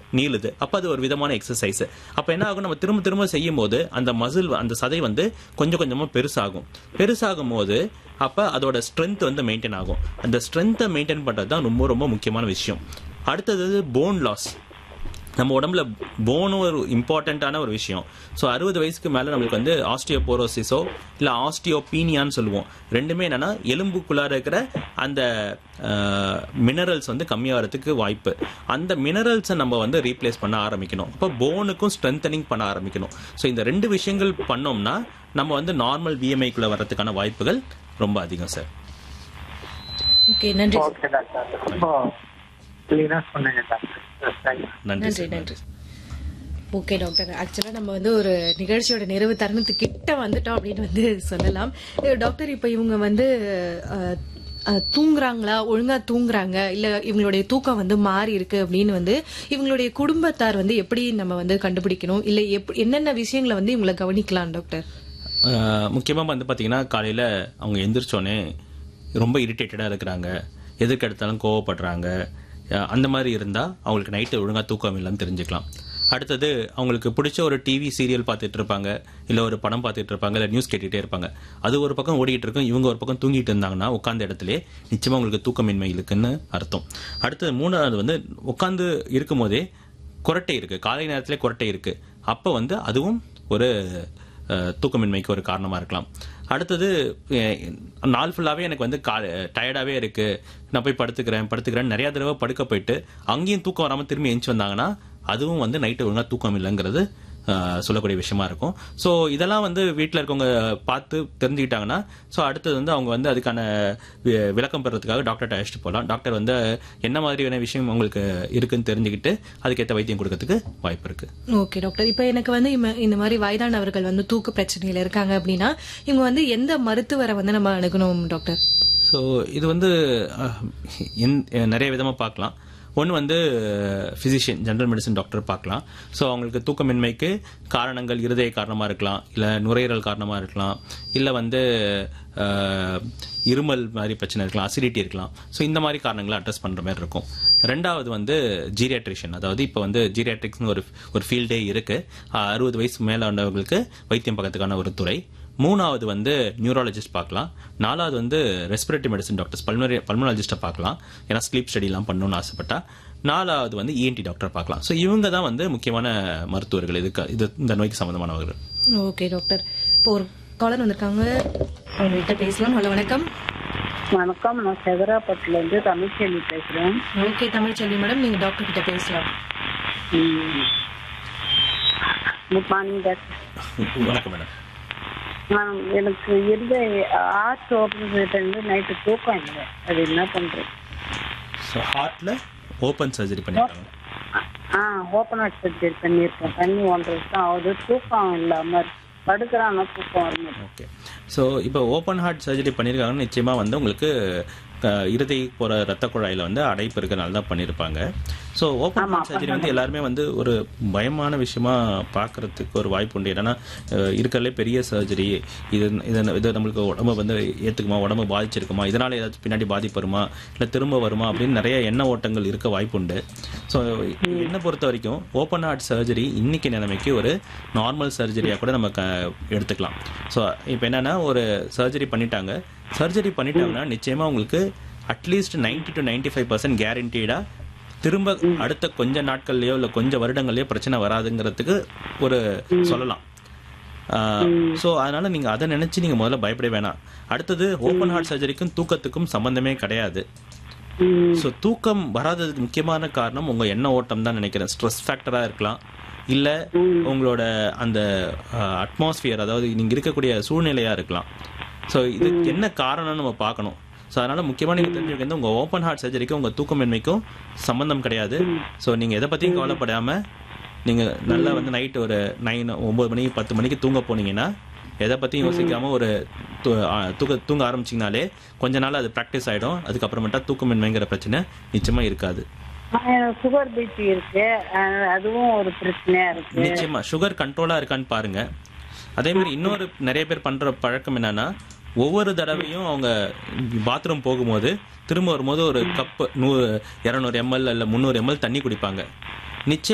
நீளுது அப்ப அது ஒரு விதமான எக்ஸசைஸ் அப்ப என்ன ஆகும் நம்ம திரும்ப திரும்ப செய்யும் போது அந்த மசில் அந்த சதை வந்து கொஞ்சம் கொஞ்சமா பெருசாகும் பெருசாகும் போது அப்ப அதோட ஸ்ட்ரென்த் வந்து மெயின்டைன் ஆகும் அந்த ஸ்ட்ரென்த்தை மெயின்டைன் பண்றது தான் ரொம்ப ரொம்ப முக்கியமான விஷயம் அடுத்தது போன் லாஸ் நம்ம உடம்புல போனும் ஒரு இம்பார்ட்டண்ட்டான ஒரு விஷயம் ஸோ அறுபது வயசுக்கு மேலே நம்மளுக்கு வந்து ஆஸ்டியோபோரோசிஸோ இல்லை ஆஸ்டியோபீனியான்னு சொல்லுவோம் ரெண்டுமே என்னன்னா எலும்புக்குள்ளார இருக்கிற அந்த மினரல்ஸ் வந்து கம்மியாகிறதுக்கு வாய்ப்பு அந்த மினரல்ஸை நம்ம வந்து ரீப்ளேஸ் பண்ண ஆரம்பிக்கணும் அப்போ போனுக்கும் ஸ்ட்ரென்தனிங் பண்ண ஆரம்பிக்கணும் ஸோ இந்த ரெண்டு விஷயங்கள் பண்ணோம்னா நம்ம வந்து நார்மல் விஎம்ஐக்குள்ளே வர்றதுக்கான வாய்ப்புகள் ரொம்ப அதிகம் சார் ஓகே நன்றி சார். ஓகே டாக்டர் ரொம்ப கிளீனா சொன்னீங்க டாக்டர் தேங்க்யூ நன்றி நன்றி சார் நன்றி ஓகே டாக்டர் ஆக்சுவலா நம்ம வந்து ஒரு நிகழ்ச்சியோட நிறைவு தருணத்துக்கு கிட்ட வந்துட்டோம் அப்படின்னு வந்து சொல்லலாம் அஹ் டாக்டர் இப்ப இவங்க வந்து அஹ், அஹ், தூங்குறாங்களா ஒழுங்கா தூங்குறாங்க இல்ல இவங்களுடைய தூக்கம் வந்து மாறி இருக்கு அப்படின்னு வந்து இவங்களுடைய குடும்பத்தார் வந்து எப்படி நம்ம வந்து கண்டுபிடிக்கணும் இல்ல எப்படி என்னென்ன விஷயங்களை வந்து இவங்களை கவனிக்கலாம் டாக்டர் ஆஹ் முக்கியமா வந்து பாத்தீங்கன்னா காலையில அவங்க எந்திரிச்சோடனே ரொம்ப இரிட்டேட்டடா இருக்கிறாங்க எதுக்கு எடுத்தாலும் கோவப்படுறாங்க ஆஹ் அந்த மாதிரி இருந்தா அவங்களுக்கு நைட்டு ஒழுங்கா தூக்கம் இல்லைன்னு தெரிஞ்சுக்கலாம் அடுத்தது அவங்களுக்கு பிடிச்ச ஒரு டிவி சீரியல் பார்த்துட்டு இருப்பாங்க இல்ல ஒரு படம் பார்த்துட்டு இருப்பாங்க இல்ல நியூஸ் கேட்டுட்டே இருப்பாங்க அது ஒரு பக்கம் ஓடிட்டு இருக்கும் இவங்க ஒரு பக்கம் தூங்கிட்டு இருந்தாங்கன்னா உட்கார்ந்த இடத்துல நிச்சயமா உங்களுக்கு தூக்கமின்மை இருக்குன்னு அர்த்தம் அடுத்தது மூணாவது வந்து உட்கார்ந்து இருக்கும் போதே குரட்டை இருக்கு காலை நேரத்திலே குரட்டை இருக்கு அப்ப வந்து அதுவும் ஒரு அஹ், தூக்கமின்மைக்கு ஒரு காரணமா இருக்கலாம் அடுத்தது அஹ், நாள் ஃபுல்லாவே எனக்கு வந்து டயர்டாவே இருக்கு நான் போய் படுத்துக்கிறேன் படுத்துக்கிறேன் நிறைய தடவை படுக்க போயிட்டு அங்கேயும் தூக்கம் வராம திரும்பி எந்திச்சு வந்தாங்கன்னா அதுவும் வந்து நைட்டு ஒழுங்கா தூக்கம் இல்லைங்கிறது அஹ், சொல்லக்கூடிய விஷயமா இருக்கும் ஸோ இதெல்லாம் வந்து வீட்டில் இருக்கவங்க பார்த்து தெரிஞ்சுக்கிட்டாங்கன்னா ஸோ அடுத்தது வந்து அவங்க வந்து அதுக்கான வி- விளக்கம் பெறதுக்காக டாக்டர்கிட்ட அழைச்சிட்டு போகலாம் டாக்டர் வந்து என்ன மாதிரியான விஷயம் உங்களுக்கு இருக்குன்னு தெரிஞ்சுக்கிட்டு அதுக்கேற்ற வைத்தியம் கொடுக்கறதுக்கு வாய்ப்பு இருக்கு ஓகே டாக்டர் இப்போ எனக்கு வந்து இம்ம- இந்த மாதிரி வயதானவர்கள் வந்து தூக்க பிரச்சனையில இருக்காங்க அப்படின்னா இவங்க வந்து எந்த மருத்துவரை வந்து நம்ம அணுகணும் டாக்டர் ஸோ இது வந்து அஹ், எந்- நிறைய விதமாக பார்க்கலாம் ஒன்று வந்து ஃபிசிஷியன் ஜெனரல் மெடிசன் டாக்டர் பார்க்கலாம் ஸோ அவங்களுக்கு தூக்கமின்மைக்கு காரணங்கள் இருதய காரணமாக இருக்கலாம் இல்லை நுரையீரல் காரணமாக இருக்கலாம் இல்லை வந்து அஹ், இருமல் மாதிரி பிரச்சனை இருக்கலாம் அசிடிட்டி இருக்கலாம் ஸோ இந்த மாதிரி காரணங்களை அட்ரஸ் பண்ணுற மாதிரி இருக்கும் ரெண்டாவது வந்து ஜீரியாட்ரிஷியன் அதாவது இப்போ வந்து ஜீரியாட்ரிக்ஸ்னு ஒரு ஒரு ஃபீல்டே இருக்கு அஹ், அறுபது வயசு மேலே உள்ளவங்களுக்கு வைத்தியம் பார்க்கறதுக்கான ஒரு துறை மூணாவது வந்து நியூராலஜிஸ்ட் பார்க்கலாம் நாலாவது வந்து ரெஸ்பிரேட்டரி மெடிசன் டாக்டர்ஸ் பல்மரி பல்மனாலஜிஸ்ட்டை பார்க்கலாம் ஏன்னா ஸ்லீப் ஸ்டடிலாம் பண்ணணும்னு ஆசைப்பட்டா நாலாவது வந்து இஎன்டி டாக்டர் பார்க்கலாம் ஸோ இவங்க தான் வந்து முக்கியமான மருத்துவர்கள் இதுக்கு இது இந்த நோய்க்கு சம்பந்தமானவர்கள் ஓகே டாக்டர் இப்போ ஒரு காலர் வந்திருக்காங்க அவங்ககிட்ட பேசலாம் ஹலோ வணக்கம் வணக்கம் நான் செதராப்பட்டுல இருந்து தமிழ்ச்செல்வி பேசுறேன் ஓகே தமிழ்ச்செல்வி மேடம் நீங்க டாக்டர் கிட்ட பேசலாம் குட் மார்னிங் டாக்டர் வணக்கம் மேடம் நான் எனக்கு இருந்த ஆர்ட் ஓப்பன் இருந்து நைட்டு தூக்கம் இல்லை அது என்ன பண்றது ஸோ ஹார்ட்ல ஓப்பன் சர்ஜரி பண்ணிருக்காங்க ஆ ஓப்பன் ஹார்ட் சர்ஜரி பண்ணியிருக்கேன் தண்ணி ஒன்றரை வருஷம் ஆகுது தூக்கம் இல்லாம இருக்கு. படுக்கிறேன் ஆனா தூக்கம் வர மாட்டேங்குது. ஓகே ஸோ இப்போ ஓப்பன் ஹார்ட் சர்ஜரி பண்ணியிருக்காங்கன்னு நிச்சயமாக வந்து உங்களுக்கு அஹ், இருதய போகிற ரத்த குழாயில் வந்து அடைப்பு இருக்கிறனால தான் பண்ணியிருப்பாங்க ஸோ ஓப்பன் ஹார்ட் சர்ஜரி வந்து எல்லாருமே வந்து ஒரு பயமான விஷயமா பார்க்கறதுக்கு ஒரு வாய்ப்பு உண்டு என்னன்னா அஹ், இருக்கறதுலே பெரிய சர்ஜரி இது இது இது நம்மளுக்கு உடம்பு வந்து ஏற்றுக்குமா உடம்பு பாதிச்சிருக்குமா இதனால ஏதாச்சும் பின்னாடி பாதிப்பு வருமா இல்லை திரும்ப வருமா அப்படின்னு நிறைய எண்ண ஓட்டங்கள் இருக்க வாய்ப்பு உண்டு ஸோ என்னை பொறுத்த வரைக்கும் ஓப்பன் ஹார்ட் சர்ஜரி இன்னைக்கு நிலைமைக்கு ஒரு நார்மல் சர்ஜரியாக கூட நம்ம க- எடுத்துக்கலாம் ஸோ இப்போ என்னன்னா ஒரு சர்ஜரி பண்ணிட்டாங்க சர்ஜரி பண்ணிட்டாங்கன்னா நிச்சயமா உங்களுக்கு அட்லீஸ்ட் 90 டு 95% ஃபைவ் பர்சன்ட் கேரண்டீடா திரும்ப அடுத்த கொஞ்ச நாட்கள்லயோ இல்லை கொஞ்ச வருடங்கள்லயோ பிரச்சனை வராதுங்கிறதுக்கு ஒரு சொல்லலாம் ஸோ அதனால நீங்க அதை நினைச்சு நீங்க முதல்ல பயப்பட வேணாம் அடுத்தது ஓப்பன் ஹார்ட் சர்ஜரிக்கும் தூக்கத்துக்கும் சம்பந்தமே கிடையாது ஸோ தூக்கம் வராததுக்கு முக்கியமான காரணம் உங்க எண்ண ஓட்டம் தான் நினைக்கிறேன் ஸ்ட்ரெஸ் ஃபேக்டரா இருக்கலாம் இல்ல உங்களோட அந்த அட்மாஸ்பியர் அதாவது நீங்க இருக்கக்கூடிய சூழ்நிலையா இருக்கலாம் ஸோ இதுக்கு என்ன காரணம்னு நம்ம பார்க்கணும் ஸோ அதனால முக்கியமா நீங்க தெரிஞ்சுக்கிறது உங்க ஓப்பன் ஹார்ட் சர்ஜரிக்கும் உங்க தூக்கமின்மைக்கும் சம்பந்தம் கிடையாது ஸோ நீங்க எதை பத்தியும் கவலைப்படாம நீங்க நல்லா வந்து நைட் ஒரு நைன் ஒன்பது மணிக்கு பத்து மணிக்கு தூங்க போனீங்கன்னா எதை பத்தியும் யோசிக்காம ஒரு து- ஆ, தூக்க தூங்க ஆரம்பிச்சிங்கனாலே கொஞ்ச நாள் அது ப்ராக்டிஸ் ஆயிடும் அதுக்கப்புறமேட்டா தூக்கமின்மைங்கிற பிரச்சனை நிச்சயமா இருக்காது ஆ, எனக்கு சுகர் பிபி இருக்கு ஆ, அதுவும் ஒரு பிரச்சனையா இருக்கு நிச்சயமா சுகர் கண்ட்ரோலா இருக்கான்னு பாருங்க அதே மாதிரி இன்னொரு நிறைய பேர் பண்ற பழக்கம் என்னன்னா ஒவ்வொரு தடவையும் அவங்க பாத்ரூம் போகும்போது திரும்ப வரும்போது ஒரு கப் நூறு இரநூறு எம்எல் இல்ல முந்நூறு எம்எல் தண்ணி குடிப்பாங்க நிச்சயம்